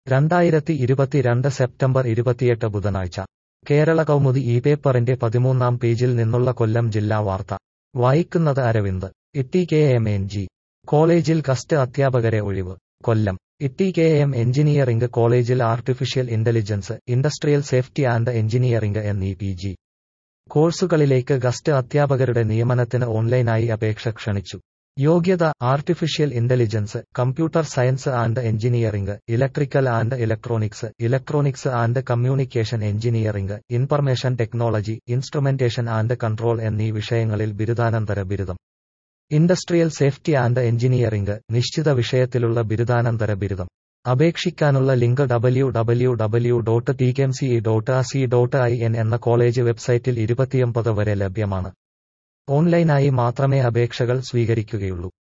രണ്ടായിരത്തി ഇരുപത്തിരണ്ട് സെപ്റ്റംബർ ഇരുപത്തിയെട്ട് ബുധനാഴ്ച കേരള കൗമുദി ഈ പേപ്പറിന്റെ പതിമൂന്നാം പേജിൽ നിന്നുള്ള കൊല്ലം ജില്ലാ വാർത്ത വായിക്കുന്നത് Aravind T K M N G കോളേജിൽ ഗസ്റ്റ് അധ്യാപകരെ ഒഴിവ് Kollam T K M engineering കോളേജിൽ artificial intelligence industrial safety and engineering എന്നീ പി ജി കോഴ്സുകളിലേക്ക് ഗസ്റ്റ് അധ്യാപകരുടെ നിയമനത്തിന് ഓൺലൈനായി അപേക്ഷ ക്ഷണിച്ചു യോഗ്യത artificial intelligence computer science and engineering electrical and electronics electronics and communication engineering information technology instrumentation and control എന്നീ വിഷയങ്ങളിൽ ബിരുദാനന്തര ബിരുദം ഇൻഡസ്ട്രിയൽ സേഫ്റ്റി ആൻഡ് എഞ്ചിനീയറിംഗ് നിശ്ചിത വിഷയത്തിലുള്ള ബിരുദാനന്തര ബിരുദം അപേക്ഷിക്കാനുള്ള link W W W dot T K M C dot A C dot I N എന്ന കോളേജ് വെബ്സൈറ്റിൽ ഇരുപത്തിയൊമ്പത് വരെ ലഭ്യമാണ് ഓൺലൈനായി മാത്രമേ അപേക്ഷകൾ സ്വീകരിക്കുകയുള്ളൂ